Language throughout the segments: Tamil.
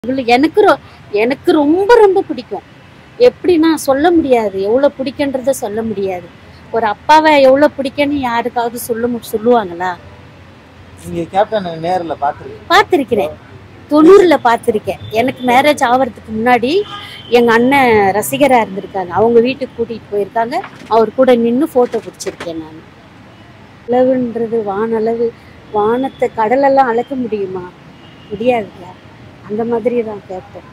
இல்ல, எனக்கு ரொ- எனக்கு ரொம்ப ரொம்ப பிடிக்கும் எப்படின்னா சொல்ல முடியாது எவ்வளோ பிடிக்குன்றத சொல்ல முடியாது ஒரு அப்பாவை எவ்வளோ பிடிக்குன்னு யாருக்காவது சொல்ல மு- சொல்லுவாங்களா நீங்க கேப்டன் நேர்ல பாத்துருக்கீங்க பார்த்துருக்கிறேன் தொண்ணூறுல பார்த்துருக்கேன் எனக்கு மேரேஜ் ஆகிறதுக்கு முன்னாடி எங்கள் அண்ணன் ரசிகராக இருந்திருக்காங்க அவங்க வீட்டுக்கு கூட்டிகிட்டு போயிருக்காங்க அவர் கூட நின்று ஃபோட்டோ பிடிச்சிருக்கேன் நான் அளவுன்றது வானளவு வானத்தை கடலெல்லாம் அளக்க முடியுமா முடியாதுல்ல அந்த மாதிரி தான் கேட்பேன்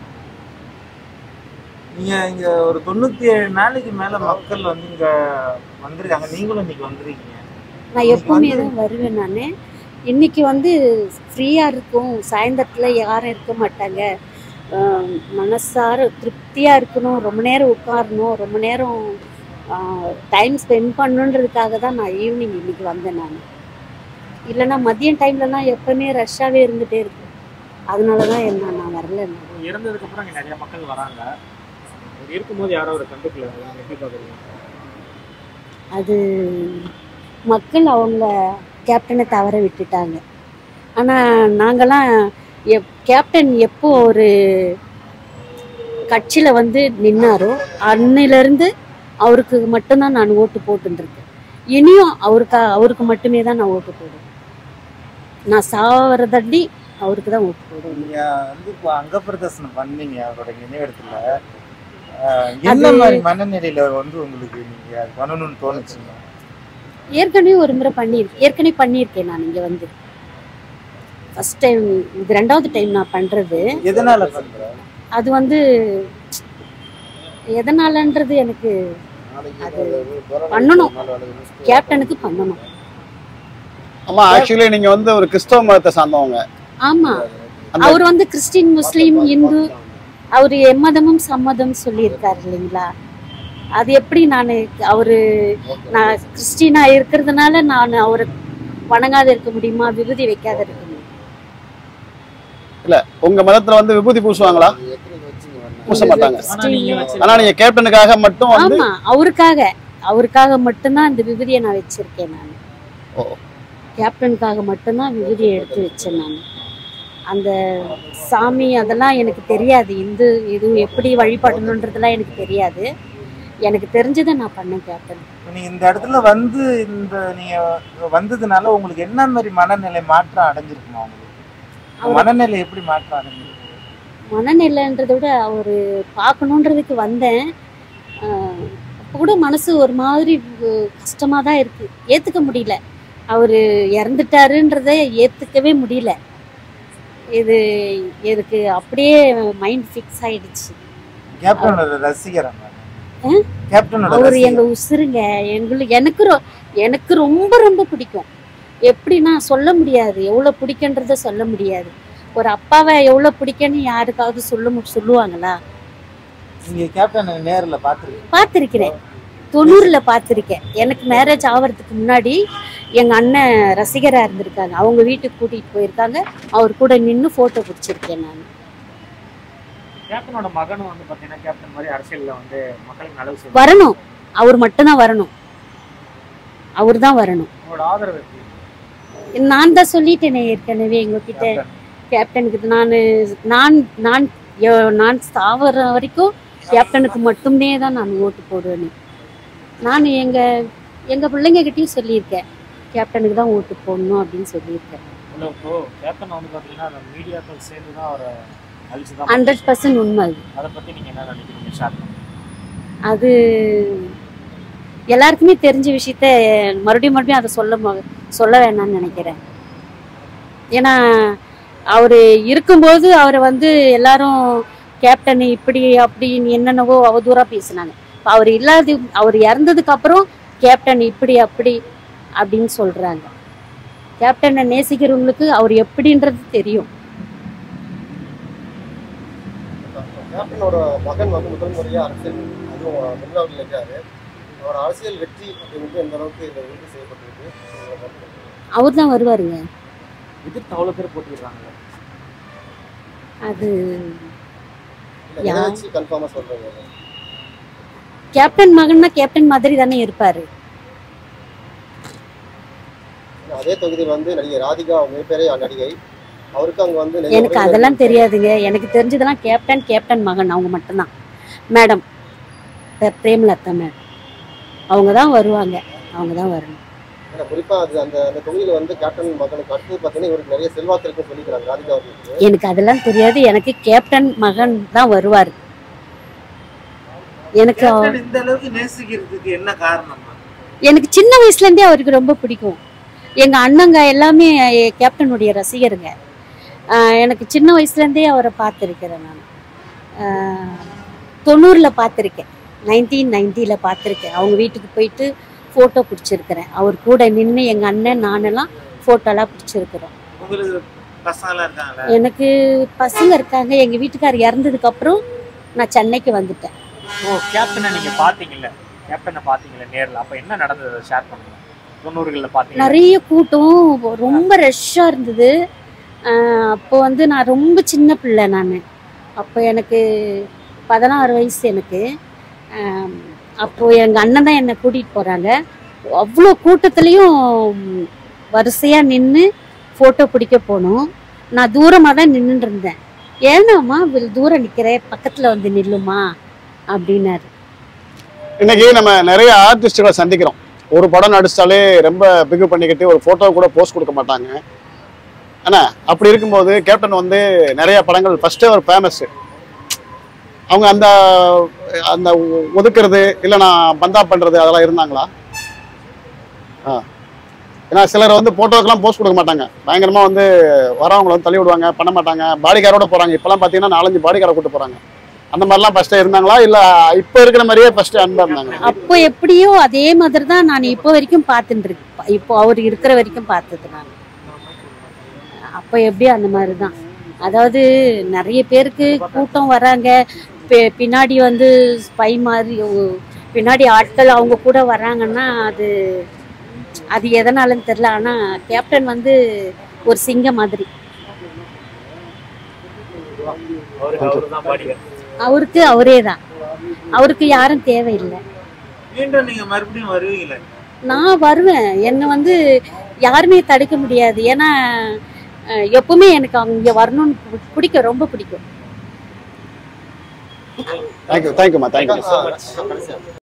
நீங்க இங்க ஒரு தொண்ணூத்தி ஏழு நாளைக்கு மேல மக்கள் வந்து இங்க வந்திருக்காங்க நீங்களும் இன்னைக்கு வந்திருக்கீங்க நான் எப்பவுமே தான் வருவேன் நான் இன்னைக்கு வந்து ஃப்ரீயாக இருக்கும் சாயந்தரத்தில் யாரும் இருக்க மாட்டாங்க ஆஹ் மனசார திருப்தியாக இருக்கணும் ரொம்ப நேரம் உட்காரணும் ரொம்ப நேரம் டைம் ஸ்பெண்ட் பண்ணணுன்றதுக்காக தான் நான் ஈவினிங் இன்னைக்கு வந்தேன் நான் இல்லைன்னா மதியம் டைம்லலாம் எப்பவுமே ரஷ்ஷாகவே இருந்துகிட்டே இருக்கும் அதனால தான் என்ன நான் வரல நான் இறந்ததுக்கு அப்புறம் இங்க நிறைய மக்கள் வராங்க அவர் இருக்கும்போது யாரோ ஒரு கண்டுக்கல அதை நீங்க எப்படி பாக்குறீங்க அது மக்கள் அவங்கள கேப்டனை தவற விட்டுட்டாங்க ஆனால் நாங்களாம் எப் கேப்டன் எப்போ ஒரு கட்சியில் வந்து நின்னாரோ அன்னிலிருந்து அவருக்கு மட்டும்தான் நான் ஓட்டு போட்டுருக்கேன் இனியும் அவருக்கு அவருக்கு மட்டுமே தான் நான் ஓட்டு போடுவேன் நான் சாவறதண்டி அவருக்கு தான் ஓட்டு போடுவேன் நீங்க வந்து இப்போ அங்க பிரதர்சனம் பண்ணீங்க அவரோட நினைவிடத்துல ஆஹ், என்ன அது- மாதிரி மனநிலையில வந்து உங்களுக்கு நீங்க அது பண்ணணும்னு தோணுச்சுங்க ஏற்கனவே ஒரு முறை பண்ணியிருக்கேன் ஏற்கனவே பண்ணியிருக்கேன் நான் இங்கே வந்து ஃபஸ்ட் டைம் இது ரெண்டாவது டைம் நான் பண்ணுறது எதனால பண்ற அது வந்து எதனாலன்றது எனக்கு அது பண்ணணும் கேப்டனுக்கு பண்ணணும் ஆமா ஆக்சுவலி நீங்க வந்து ஒரு கிறிஸ்தவ மதத்தை சார்ந்தவங்க ஆமா அந்த- அவர் வந்து கிறிஸ்டின் முஸ்லீம் இந்து அவர் எம்மதமும் சம்மதம் சொல்லியிருக்காரு இல்லைங்களா அது எப்படி நான் அவரு நான் கிறிஸ்டினா இருக்கிறதுனால நான் அவரை வணங்காத இருக்க முடியுமா விபூதி வைக்காத இருக்க முடியுமா உங்க மதத்துல வந்து விபூதி பூசுவாங்களா பூச மாட்டாங்க ஆனா நீங்க வச்சு ஆனா நீங்க கேப்டனுக்காக மட்டும் வந்து ஆமா அவருக்காக அவருக்காக மட்டும்தான் அந்த விபூதியை நான் வச்சிருக்கேன் நான் ஓ. கேப்டனுக்காக மட்டும்தான் விபூதியை எடுத்து வச்சேன் நான் அந்த சாமி அதெல்லாம் எனக்கு தெரியாது இந்து இது எப்படி வழிபடணுன்றதெல்லாம் எனக்கு தெரியாது எனக்கு தெரிஞ்சதை நான் பண்ணேன் கேப்டன் இப்ப நீங்க இந்த இடத்துல வந்து இந்த நீங்க வந்ததுனால உங்களுக்கு என்ன மாதிரி மனநிலை மாற்றம் அடைஞ்சிருக்குமா உங்களுக்கு அவர் மனநிலை எப்படி மாற்றம் அடைஞ்சிருக்கு மனநிலைன்றதை விட அவர் பார்க்கணுன்றதுக்கு வந்தேன் ஆஹ் அப்போ கூட மனசு ஒரு மாதிரி கஷ்டமாக தான் இருக்குது ஏற்றுக்க முடியல அவர் இறந்துட்டாருன்றதை ஏற்றுக்கவே முடியல இது எனக்கு அப்படியே மைண்ட் ஃபிக்ஸ் ஆயிடுச்சு கேப்டனோட ரசிகர் ஆ? கேப்டனோட அவர் ரசிகர் எங்க உசுருங்க எங்களுக்கு எனக்கு ரொ- எனக்கு ரொம்ப ரொம்ப பிடிக்கும் எப்படின்னா சொல்ல முடியாது எவ்வளோ பிடிக்குன்றத சொல்ல முடியாது ஒரு அப்பாவை எவ்வளோ பிடிக்குன்னு யாருக்காவது சொல்ல மு- சொல்லுவாங்களா நீங்க கேப்டன் நேர்ல பாத்துருக்கீங்க பார்த்துருக்கிறேன் தொண்ணூறுல பார்த்துருக்கேன் எனக்கு மேரேஜ் ஆகிறதுக்கு முன்னாடி எங்கள் அண்ணன் ரசிகராக இருந்திருக்காங்க அவங்க வீட்டுக்கு கூட்டிகிட்டு போயிருக்காங்க அவர் கூட நின்று ஃபோட்டோ பிடிச்சிருக்கேன் நான் கேப்டனோட மகனும் வந்து பாத்தீங்கன்னா கேப்டன் மாதிரி அரசியல்ல வந்து மக்களுக்கு நல்லது செய்வார் வரணும் அவர் மட்டும்தான் வரணும் அவர் தான் வரணும் உங்களோட ஆதரவு எப்படி நான் தான் சொல்லிட்டேனே ஏற்கனவே எங்ககிட்ட கேப்டனுக்கு நான் நான் நான் எ- நான் சாவற வரைக்கும் கேப்டனுக்கு மட்டுமே தான் நான் ஓட்டு போடுவேன் நான் எங்கள் எங்கள் பிள்ளைங்க கிட்டயும் சொல்லியிருக்கேன் கேப்டனுக்கு தான் ஓட்டு போடணும் அப்படின்னு சொல்லியிருக்கேன் இல்ல இப்போ கேப்டன் வந்து பாத்தீங்கன்னா அந்த மீடியாக்கள் சேர்ந்து தான் அவரை அழிச்சு தான் ஹண்ட்ரட் பர்சன்ட் உண்மை அது அதை பத்தி நீங்க என்ன நினைக்கிறீங்க ஷார்ட் அது எல்லாருக்குமே தெரிஞ்ச விஷயத்த மறுபடியும் மறுபடியும் அதை சொல்ல ம- சொல்ல வேணாம்னு நினைக்கிறேன் ஏன்னா அவர் இருக்கும்போது அவரை வந்து எல்லாரும் கேப்டன் இப்படி அப்படின்னு என்னென்னவோ அவதூறாக பேசினாங்க இப்போ அவர் இல்லாத அவர் இறந்ததுக்கு அப்புறம் கேப்டன் இப்படி அப்படி அப்படின்னு சொல்கிறாங்க கேப்டனை நேசிக்கிறவங்களுக்கு அவர் எப்படின்றது தெரியும் கேப்டனோட மகன் வந்து முதல் முறையாக அரசியல் அதுவும் தமிழ்நாட்டில் இருக்காரு அவரோட அரசியல் வெற்றி அப்படிங்கிறது எந்த அளவுக்கு இந்த உறுதி செய்யப்பட்டிருக்கு உங்களை பொறுத்தவரைக்கும். அவர் தான் வருவாருங்க எதிர்த்து அவ்வளவு பேர் போட்டிடுறாங்க அது இல்ல, எதை யா- வச்சு கன்ஃபார்மாக சொல்கிறீங்க கேப்டன் மகன்னா கேப்டன் மாதிரி தானே இருப்பாரு அதே தொகுதியில் வந்து நடிகை ராதிகா மிகப்பெரிய நடிகை அவருக்கு அங்க வந்து நிறைய எனக்கு உறவினர்கள் அதெல்லாம் தெரியாதுங்க எனக்கு தெரிஞ்சதெல்லாம் கேப்டன் கேப்டன் மகன் அவங்க மட்டும்தான் மேடம் பிரேமலதா மேடம் அவங்க தான் வருவாங்க அவங்க தான் வரணும் ஏன்னா குறிப்பா அது அந்த அந்த தொகுதியில வந்து கேப்டன் மகனுக்கு அடுத்து பாத்தீங்கன்னா இவருக்கு நிறைய செல்வாக்கு இருக்குன்னு சொல்லிக்கிறாங்க ராதிகா அவர்களுக்கு எனக்கு அதெல்லாம் தெரியாது எனக்கு கேப்டன் மகன் தான் வருவார் எனக்கு அவ- கேப்டன் இந்த அளவுக்கு நேசிக்கிறதுக்கு என்ன காரணம் எனக்கு சின்ன வயசுல இருந்தே அவருக்கு ரொம்ப பிடிக்கும் எங்க அண்ணங்க எல்லாமே எ- கேப்டனுடைய ரசிகருங்க ஆஹ் எனக்கு சின்ன வயசுல இருந்தே அவரை பார்த்துருக்கிறேன் நான் தொண்ணூறுல பார்த்துருக்கேன் நைன்டீன் நைன்டில பார்த்துருக்கேன் அவங்க வீட்டுக்கு போயிட்டு ஃபோட்டோ பிடிச்சிருக்கிறேன் அவர் கூட நின்று எங்க அண்ணன் நானெல்லாம் ஃபோட்டோலாம் பிடிச்சிருக்கிறோம் உங்களுக்கு பசங்களாம் இருக்காங்களா எனக்கு பசங்க இருக்காங்க எங்க வீட்டுக்காரர் இறந்ததுக்கு அப்புறம் நான் சென்னைக்கு வந்துட்டேன் ஓ கேப்டனை நீங்க பாத்தீங்கல்ல கேப்டனை பாத்தீங்கல்ல நேர்ல அப்ப என்ன நடந்தது ஷேர் பண்ணுங்க தொண்ணூறுகள்ல பாத்தீங்க நிறைய கூட்டம் ரொம்ப ரஷ்ஷாக இருந்தது ஆஹ் அப்போ வந்து நான் ரொம்ப சின்ன பிள்ளை நான் அப்போ எனக்கு பதினாறு வயசு எனக்கு ஆம், அப்போ எங்கள் அண்ணன் தான் என்னை கூட்டிகிட்டு போகிறாங்க அவ்வளோ கூட்டத்துலேயும் வரிசையாக நின்று ஃபோட்டோ பிடிக்க போனோம் நான் தூரமாக தான் நின்றுட்டு இருந்தேன் ஏன்னாம்மா இவ்வளவு தூரம் நிற்கிறேன் பக்கத்தில் வந்து நில்லுமா அப்படின்னாரு இன்னைக்கு நம்ம நிறைய ஆர்டிஸ்டுகளை சந்திக்கிறோம் ஒரு படம் நடிச்சாலே ரொம்ப பிகு பண்ணிக்கிட்டு ஒரு போட்டோ கூட போஸ்ட் கொடுக்க மாட்டாங்க ஆனா அப்படி இருக்கும்போது கேப்டன் வந்து நிறைய படங்கள் ஃபர்ஸ்ட் அவர் ஃபேமஸ் அவங்க அந்த அந்த ஒ- ஒதுக்குறது இல்லை நான் பந்தா பண்றது அதெல்லாம் இருந்தாங்களா ஆ ஏன்னா சிலர் வந்து போட்டோக்கெல்லாம் போஸ்ட் கொடுக்க மாட்டாங்க பயங்கரமா வந்து வரவங்களை வந்து தள்ளி விடுவாங்க பண்ண மாட்டாங்க பாடிகாரோட போறாங்க இப்பெல்லாம் பார்த்தீங்கன்னா நாலஞ்சு பாடிகாரை கூட்டு போறாங்க அந்த மாதிரிலாம் ஃபர்ஸ்ட் இருந்தாங்களா இல்ல இப்போ இருக்கிற மாதிரியே ஃபர்ஸ்ட் அன்பா இருந்தாங்க அப்போ எப்படியோ அதே மாதிரி தான் நான் இப்போ வரைக்கும் பார்த்துட்டு இருக்கேன் இப்போ அவர் இருக்கிற வரைக்கும் பார்த்தது நான் அப்போ எப்படியோ அந்த மாதிரி தான் அதாவது நிறைய பேருக்கு கூட்டம் வராங்க பி- பின்னாடி வந்து ஸ்பை மாதிரி ஒ- பின்னாடி ஆட்கள் அவங்க கூட வராங்கன்னா அது அது எதனாலன்னு தெரில ஆனால் கேப்டன் வந்து ஒரு சிங்கம் மாதிரி அவருக்கு அவருதான் பாடிகள் அவருக்கு அவரே தான் அவருக்கு யாரும் தேவையில்லை மீண்டும் நீங்க மறுபடியும் வருவீங்களா நான் வருவேன் என்னை வந்து யாருமே தடுக்க முடியாது ஏன்னா அஹ், எப்பவுமே எனக்கு அங்கே வரணும்னு பி- பிடிக்கும் ரொம்ப பிடிக்கும் தேங்க்யூ தேங்க்யூம்மா தேங்க்யூ ஆ, கடைசியா